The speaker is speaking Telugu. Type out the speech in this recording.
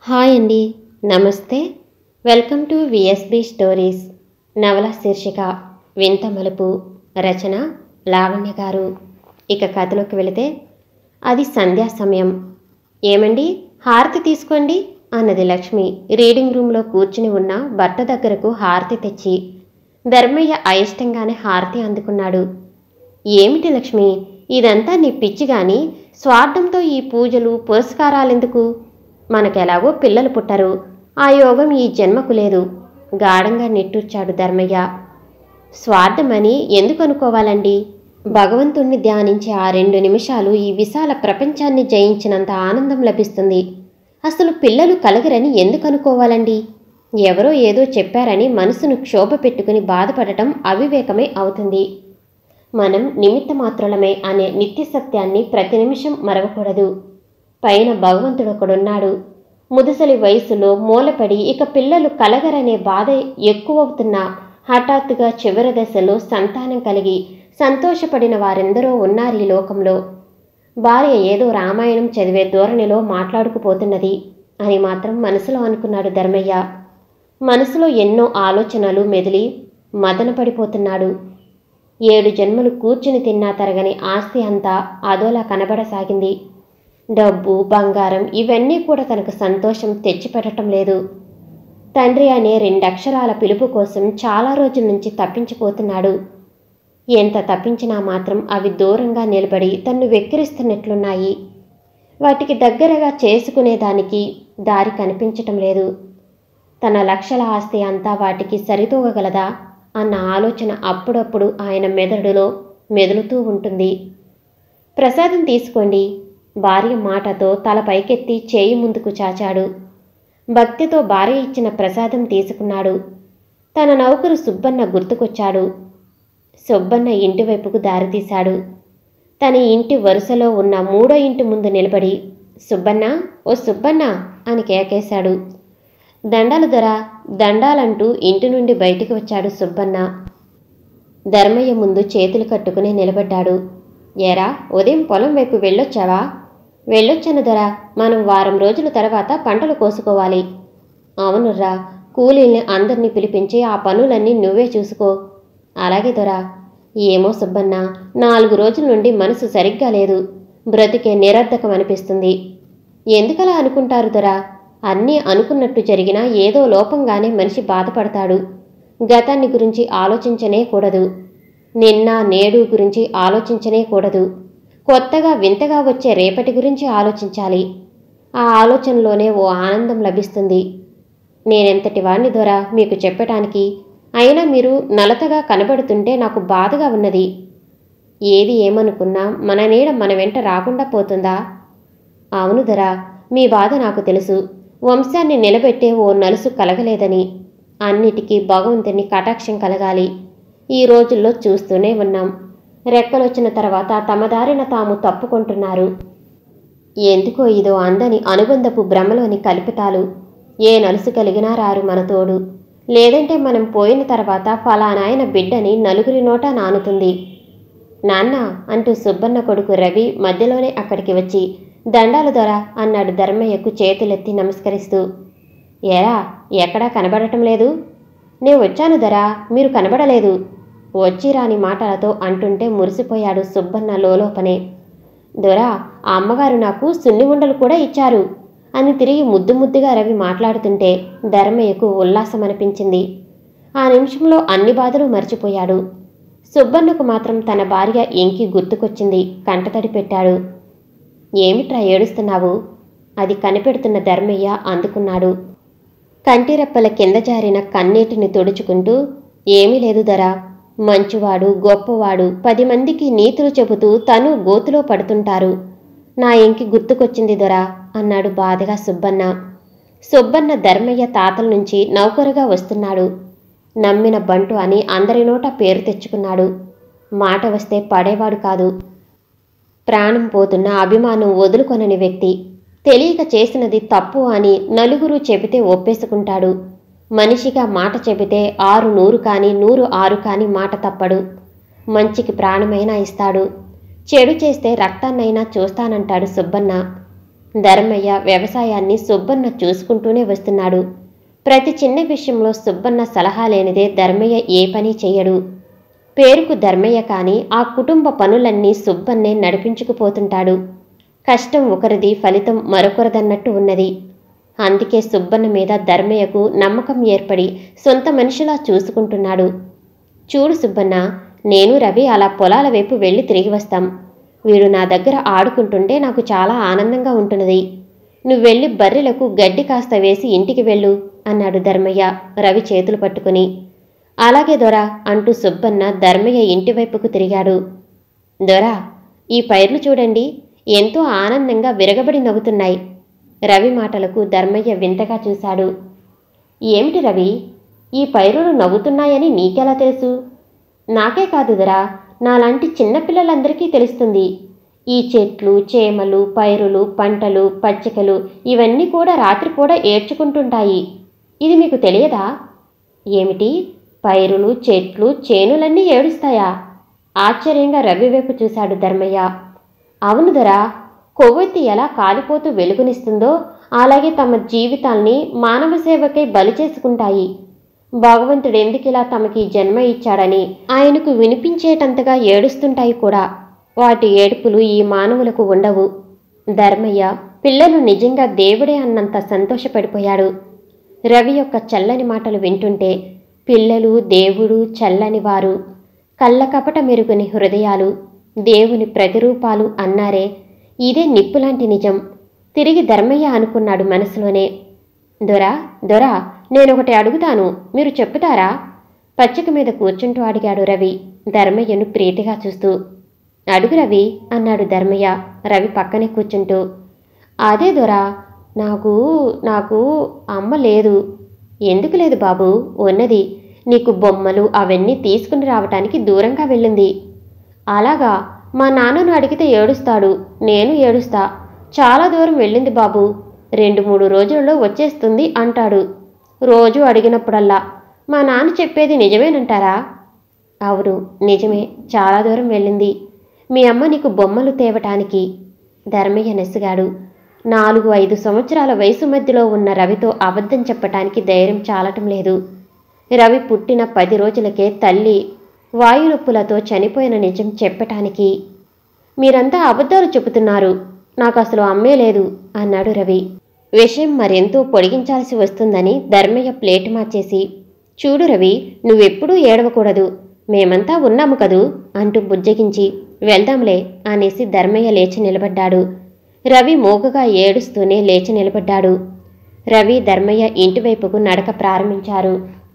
హాయ్ అండి నమస్తే వెల్కమ్ టు విఎస్బి స్టోరీస్ నవల శీర్షిక వింత మలుపు రచన లావణ్య గారు ఇక కథలోకి వెళితే అది సంధ్యా సమయం ఏమండి హారతి తీసుకోండి అన్నది లక్ష్మి రీడింగ్ రూమ్లో కూర్చుని ఉన్న భర్త దగ్గరకు హారతి తెచ్చి ధర్మయ్య అయిష్టంగానే హారతి అందుకున్నాడు ఏమిటి లక్ష్మి ఇదంతా నీ పిచ్చి గాని స్వార్థంతో ఈ పూజలు పురస్కారాలెందుకు మనకెలాగో పిల్లలు పుట్టరు ఆ యోగం ఈ జన్మకు లేదు గాఢంగా నిట్టూర్చాడు ధర్మయ్య స్వార్థమని ఎందుకు అనుకోవాలండి భగవంతుణ్ణి ధ్యానించే ఆ రెండు నిమిషాలు ఈ విశాల ప్రపంచాన్ని జయించినంత ఆనందం లభిస్తుంది అసలు పిల్లలు కలగరని ఎందుకు అనుకోవాలండి ఎవరో ఏదో చెప్పారని మనసును క్షోభ పెట్టుకుని బాధపడటం అవివేకమే అవుతుంది మనం నిమిత్త మాత్రులమే అనే నిత్య సత్యాన్ని ప్రతి నిమిషం మరవకూడదు పైన భగవంతుడు ఒకడున్నాడు ముదుసలి వయసులో మూలపడి ఇక పిల్లలు కలగరనే బాధ ఎక్కువవుతున్నా హఠాత్తుగా చివరి దశలో సంతానం కలిగి సంతోషపడిన వారెందరో ఉన్నారు ఈ లోకంలో భార్య ఏదో రామాయణం చదివే ధోరణిలో మాట్లాడుకుపోతున్నది అని మాత్రం మనసులో అనుకున్నాడు ధర్మయ్య మనసులో ఎన్నో ఆలోచనలు మెదిలి మదన పడిపోతున్నాడు ఏడు జన్మలు కూర్చుని తిన్నా తరగని ఆస్తి అంతా అదోలా కనబడసాగింది డబ్బు బంగారం ఇవన్నీ కూడా తనకు సంతోషం తెచ్చిపెట్టడం లేదు తండ్రి అనే రెండక్షరాల పిలుపు కోసం చాలా రోజుల నుంచి తప్పించిపోతున్నాడు ఎంత తప్పించినా మాత్రం అవి దూరంగా నిలబడి తన్ను వెక్కిరిస్తున్నట్లున్నాయి వాటికి దగ్గరగా చేసుకునేదానికి దారి కనిపించటం లేదు తన లక్షల ఆస్తి అంతా వాటికి సరితూగగలదా అన్న ఆలోచన అప్పుడప్పుడు ఆయన మెదడులో మెదులుతూ ఉంటుంది ప్రసాదం తీసుకోండి భార్య మాటతో తల పైకెత్తి చేయి ముందుకు చాచాడు భక్తితో భార్య ఇచ్చిన ప్రసాదం తీసుకున్నాడు తన నౌకరు సుబ్బన్న గుర్తుకొచ్చాడు సుబ్బన్న ఇంటి వైపుకు దారితీశాడు తన ఇంటి వరుసలో ఉన్న మూడో ఇంటి ముందు నిలబడి సుబ్బన్న ఓ సుబ్బన్న అని కేకేశాడు దండాలు దొర దండాలంటూ ఇంటి నుండి బయటికి వచ్చాడు సుబ్బన్న ధర్మయ్య ముందు చేతులు కట్టుకుని నిలబడ్డాడు ఏరా ఉదయం పొలం వైపు వెళ్ళొచ్చావా వెళ్ళొచ్చాను దొర మనం వారం రోజుల తర్వాత పంటలు కోసుకోవాలి అవునుర్రా కూలీల్ని అందరినీ పిలిపించి ఆ పనులన్నీ నువ్వే చూసుకో అలాగే దొరా ఏమో సుబ్బన్న నాలుగు రోజుల నుండి మనసు సరిగ్గా లేదు బ్రతికే నిరర్ధకం అనిపిస్తుంది ఎందుకలా అనుకుంటారు దొరా అన్నీ అనుకున్నట్టు జరిగినా ఏదో లోపంగానే మనిషి బాధపడతాడు గతాన్ని గురించి ఆలోచించనే కూడదు నిన్న నేడు గురించి ఆలోచించనే కూడదు కొత్తగా వింతగా వచ్చే రేపటి గురించి ఆలోచించాలి ఆ ఆలోచనలోనే ఓ ఆనందం లభిస్తుంది నేనెంతటి వాణ్ణి దొర మీకు చెప్పటానికి అయినా మీరు నలతగా కనబడుతుంటే నాకు బాధగా ఉన్నది ఏది ఏమనుకున్నా మన నీడ మన వెంట రాకుండా పోతుందా అవును దొరా మీ బాధ నాకు తెలుసు వంశాన్ని నిలబెట్టే ఓ నలుసు కలగలేదని అన్నిటికీ భగవంతుని కటాక్షం కలగాలి ఈ రోజుల్లో చూస్తూనే ఉన్నాం రెక్కలొచ్చిన తర్వాత తమ దారిన తాము తప్పుకుంటున్నారు ఎందుకో ఇదో అందని అనుబంధపు భ్రమలోని కల్పితాలు ఏ నలుసు కలిగినా రారు మన తోడు లేదంటే మనం పోయిన తర్వాత ఫలానాయన బిడ్డని నలుగురి నోట నానుతుంది నాన్న అంటూ సుబ్బన్న కొడుకు రవి మధ్యలోనే అక్కడికి వచ్చి దండాలు దొర అన్నాడు ధర్మయ్యకు చేతులెత్తి నమస్కరిస్తూ ఏరా ఎక్కడా కనబడటం లేదు నే వచ్చాను దొరా మీరు కనబడలేదు వచ్చి రాని మాటలతో అంటుంటే మురిసిపోయాడు సుబ్బన్న లోలోపనే దొరా ఆ అమ్మగారు నాకు సున్ని ఉండలు కూడా ఇచ్చారు అని తిరిగి ముద్దు ముద్దుగా రవి మాట్లాడుతుంటే ధర్మయ్యకు ఉల్లాసం అనిపించింది ఆ నిమిషంలో అన్ని బాధలు మర్చిపోయాడు సుబ్బన్నకు మాత్రం తన భార్య ఎంకి గుర్తుకొచ్చింది కంటతడి పెట్టాడు ఏమిట్రా ఏడుస్తున్నావు అది కనిపెడుతున్న ధర్మయ్య అందుకున్నాడు కంటిరెప్పల కింద జారిన కన్నీటిని తుడుచుకుంటూ ఏమీ లేదు ధరా మంచువాడు గొప్పవాడు పది మందికి నీతులు చెబుతూ తను గోతులో పడుతుంటారు నా ఇంకి గుర్తుకొచ్చింది దొరా అన్నాడు బాధగా సుబ్బన్న సుబ్బన్న ధర్మయ్య తాతల నుంచి నౌకరుగా వస్తున్నాడు నమ్మిన బంటు అని అందరి నోట పేరు తెచ్చుకున్నాడు మాట వస్తే పడేవాడు కాదు ప్రాణం పోతున్న అభిమానం వదులుకొనని వ్యక్తి తెలియక చేసినది తప్పు అని నలుగురు చెబితే ఒప్పేసుకుంటాడు మనిషిగా మాట చెబితే ఆరు నూరు కాని నూరు ఆరు కాని మాట తప్పడు మంచికి ప్రాణమైనా ఇస్తాడు చెడు చేస్తే రక్తాన్నైనా చూస్తానంటాడు సుబ్బన్న ధర్మయ్య వ్యవసాయాన్ని సుబ్బన్న చూసుకుంటూనే వస్తున్నాడు ప్రతి చిన్న విషయంలో సుబ్బన్న సలహా లేనిదే ధర్మయ్య ఏ పని చెయ్యడు పేరుకు ధర్మయ్య కాని ఆ కుటుంబ పనులన్నీ సుబ్బన్నే నడిపించుకుపోతుంటాడు కష్టం ఒకరిది ఫలితం మరొకరిదన్నట్టు ఉన్నది అందుకే సుబ్బన్న మీద ధర్మయ్యకు నమ్మకం ఏర్పడి సొంత మనిషిలా చూసుకుంటున్నాడు చూడు సుబ్బన్న నేను రవి అలా పొలాల వైపు వెళ్ళి తిరిగి వస్తాం వీడు నా దగ్గర ఆడుకుంటుంటే నాకు చాలా ఆనందంగా ఉంటున్నది నువ్వు వెళ్ళి బర్రెలకు గడ్డి కాస్త వేసి ఇంటికి వెళ్ళు అన్నాడు ధర్మయ్య రవి చేతులు పట్టుకుని అలాగే దొరా అంటూ సుబ్బన్న ధర్మయ్య ఇంటి వైపుకు తిరిగాడు దొరా ఈ పైర్లు చూడండి ఎంతో ఆనందంగా విరగబడి నవ్వుతున్నాయి రవి మాటలకు ధర్మయ్య వింతగా చూశాడు ఏమిటి రవి ఈ పైరులు నవ్వుతున్నాయని నీకెలా తెలుసు నాకే కాదు దొరా నాలాంటి చిన్నపిల్లలందరికీ తెలుస్తుంది ఈ చెట్లు చేమలు పైరులు పంటలు పచ్చికలు ఇవన్నీ కూడా రాత్రి కూడా ఏడ్చుకుంటుంటాయి ఇది మీకు తెలియదా ఏమిటి పైరులు చెట్లు చేనులన్నీ ఏడుస్తాయా ఆశ్చర్యంగా రవి వైపు చూశాడు ధర్మయ్య అవును దొరా కొవ్వొత్తి ఎలా కాలిపోతూ వెలుగునిస్తుందో అలాగే తమ జీవితాల్ని మానవ సేవకై బలి చేసుకుంటాయి భగవంతుడు ఎందుకిలా తమకి జన్మ ఇచ్చాడని ఆయనకు వినిపించేటంతగా ఏడుస్తుంటాయి కూడా వాటి ఏడుపులు ఈ మానవులకు ఉండవు ధర్మయ్య పిల్లలు నిజంగా దేవుడే అన్నంత సంతోషపడిపోయాడు రవి యొక్క చల్లని మాటలు వింటుంటే పిల్లలు దేవుడు చల్లని వారు కళ్ళకపట మెరుగుని హృదయాలు దేవుని ప్రతిరూపాలు అన్నారే ఇదే నిప్పులాంటి నిజం తిరిగి ధర్మయ్య అనుకున్నాడు మనసులోనే దొరా దొరా నేనొకటి అడుగుతాను మీరు చెప్పుతారా పచ్చిక మీద కూర్చుంటూ అడిగాడు రవి ధర్మయ్యను ప్రీతిగా చూస్తూ అడుగు రవి అన్నాడు ధర్మయ్య రవి పక్కనే కూర్చుంటూ అదే దొరా నాకు నాకు అమ్మ లేదు ఎందుకు లేదు బాబు ఉన్నది నీకు బొమ్మలు అవన్నీ తీసుకుని రావటానికి దూరంగా వెళ్ళింది అలాగా మా నాన్నను అడిగితే ఏడుస్తాడు నేను ఏడుస్తా చాలా దూరం వెళ్ళింది బాబు రెండు మూడు రోజుల్లో వచ్చేస్తుంది అంటాడు రోజు అడిగినప్పుడల్లా మా నాన్న చెప్పేది నిజమేనంటారా అవును నిజమే చాలా దూరం వెళ్ళింది మీ అమ్మ నీకు బొమ్మలు తేవటానికి ధర్మయ్య నెస్సుగాడు నాలుగు ఐదు సంవత్సరాల వయసు మధ్యలో ఉన్న రవితో అబద్ధం చెప్పటానికి ధైర్యం చాలటం లేదు రవి పుట్టిన పది రోజులకే తల్లి వాయునొప్పులతో చనిపోయిన నిజం చెప్పటానికి మీరంతా అబద్ధాలు చెబుతున్నారు నాకు అసలు అమ్మే లేదు అన్నాడు రవి విషయం మరెంతో పొడిగించాల్సి వస్తుందని ధర్మయ్య ప్లేట్ మార్చేసి చూడు రవి నువ్వెప్పుడూ ఏడవకూడదు మేమంతా ఉన్నాము కదూ అంటూ బుజ్జగించి వెళ్దాంలే అనేసి ధర్మయ్య లేచి నిలబడ్డాడు రవి మోగగా ఏడుస్తూనే లేచి నిలబడ్డాడు రవి ధర్మయ్య ఇంటివైపుకు నడక ప్రారంభించారు